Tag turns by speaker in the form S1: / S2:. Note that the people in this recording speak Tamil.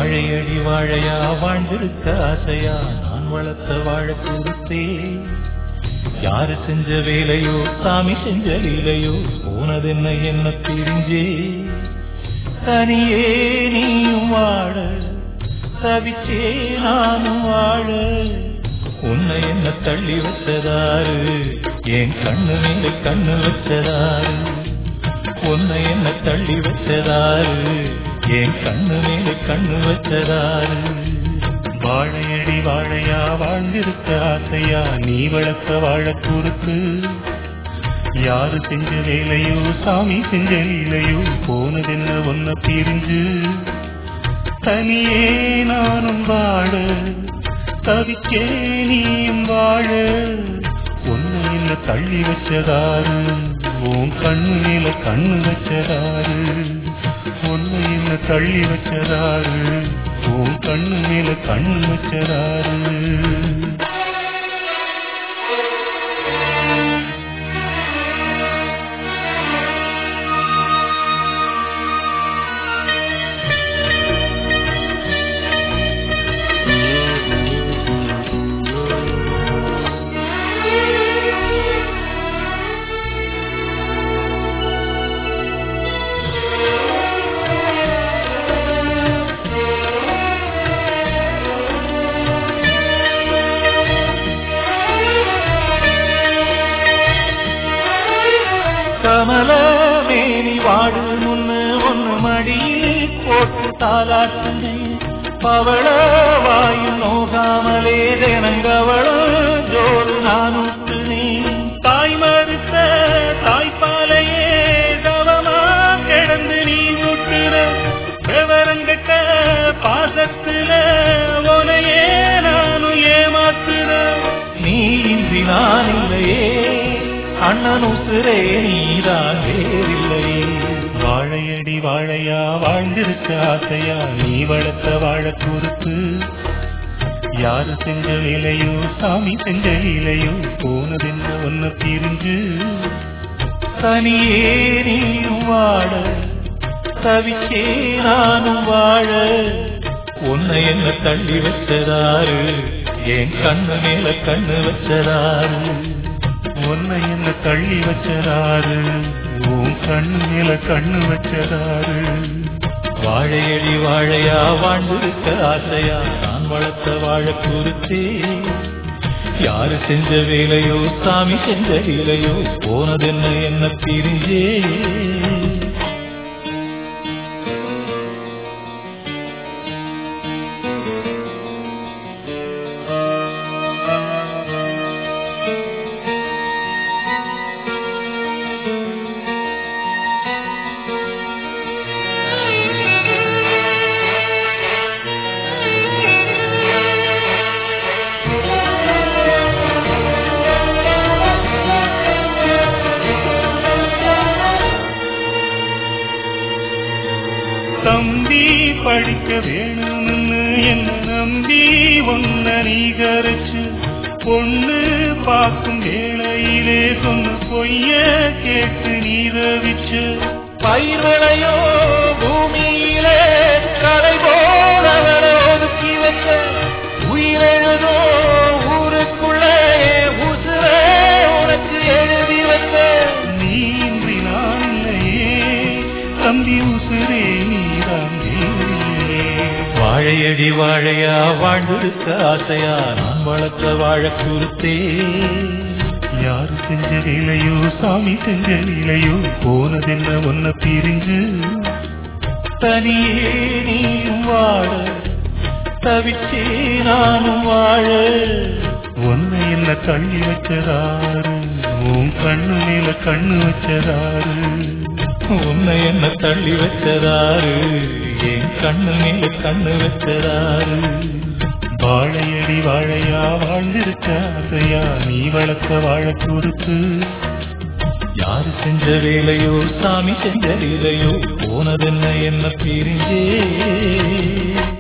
S1: வாழையடி வாழையா வாழ்ந்திருக்க ஆசையா நான் வளர்த்த வாழ கொடுத்தே யாரு செஞ்ச வேலையோ சாமி செஞ்ச லீலையோ போனதென்ன என்ன பிரிஞ்சே தனியே நீயும் வாழ தவிச்சே நானும் வாழ உன்னை என்ன தள்ளி வச்சதாரு என் கண்ணு மேல கண்ணு வச்சதாரு உன்னை என்ன தள்ளி வச்சதாரு என் கண்ணு மேல கண்ணு வச்சதாரு வாழையடி வாழையா வாழ்ந்திருக்க ஆசையா நீ வளர்த்த வாழ குறுக்கு யாரு செஞ்ச வேலையோ சாமி செஞ்ச லீலையோ போனதென்ன ஒன்ன பிரிஞ்சு தனியே நானும் வாழ தவிக்கே நீயும் வாழ உன்னை என்ன தள்ளி வச்சதாரு உன் கண்ணு மேல கண்ணு வச்சதாரு உன்னை என்ன தள்ளி வச்சதாரு உன் கண்ணு மேல கண்ணு வச்சதாரு கமல மேனி வாடு முன்னு ஒன்னு மடியில் போட்டு தாலாட்டுனே பவள வாயு நோகாமலே தினங்கவளும் ஜோறு நானூட்டுனே தாய் மறுத்த தாய்ப்பாலையே தவமா கிடந்து நீ முட்டுற விவரங்கட்ட பாசத்துல உனையே நானும் ஏமாத்துற நீ இன்றி நான் இல்லையே அண்ணன் உசுரே நீதான் வேறில்லையே வாழையடி வாழையா வாழ்ந்திருக்க ஆசையா நீ வளர்த்த வாழ குறுப்பு யாரு செஞ்ச வேலையோ சாமி செஞ்ச லீலையோ போனதென்ன ஒன்ன பிரிஞ்சு தனியே நீயும் வாழ தவிச்சே நானும் வாழ உன்னை என்ன தள்ளி வச்சதாரு என் கண்ணு மேல கண்ணு வச்சதாரு உன்னை என்ன தள்ளி வச்சதாரு உன் கண்ணு மேல கண்ணு வச்சதாரு வாழையடி வாழையா வாழ்ந்திருக்க ஆசையா நான் வளர்த்த வாழ குறித்தே யாரு செஞ்ச வேலையோ சாமி செஞ்ச லீலையோ போனதென்ன என்ன பிரிஞ்சே தம்பி படிக்க வேணும்னு என்ன நம்பி ஒன்ன நீகரிச்சு பொண்ணு பார்க்கும் வேளையிலே சொன்ன பொய்ய கேட்டு நீரவிச்சு பயிர் விளையோ பூமியிலே கடை போனவரை ஒதுக்கி வச்ச உயிரெழுதோ ஊருக்குள்ளே உசுரே உனக்கு எழுதி வச்ச நீ இன்றி நான் இல்லையே தம்பி உசுரே நீதான் வேறில்லையே. வாழையடி வாழையா வாழ்ந்திருக்க ஆசையா நான் வளர்த்த வாழ குறுத்தே யாரு செஞ்ச வேலையோ சாமி செஞ்ச லீலையோ போனதென்ன ஒன்ன பிரிஞ்சு தனியே நீயும் வாழ தவிச்சே நானும் வாழ உன்னை என்ன தள்ளி வச்சதாரு உன் கண்ணு மேல கண்ணு வச்சதாரு உன்னை என்ன தள்ளி வச்சதாரு என் கண்ணு மேல கண்ணு வச்சதாரு வாழையடி வாழையா வாழ்ந்திருக்க ஆசையா நீ வளர்த்த வாழ கொடுத்து யாரு செஞ்ச வேலையோ சாமி செஞ்ச லீலையோ போனதென்ன என்ன பிரிஞ்சே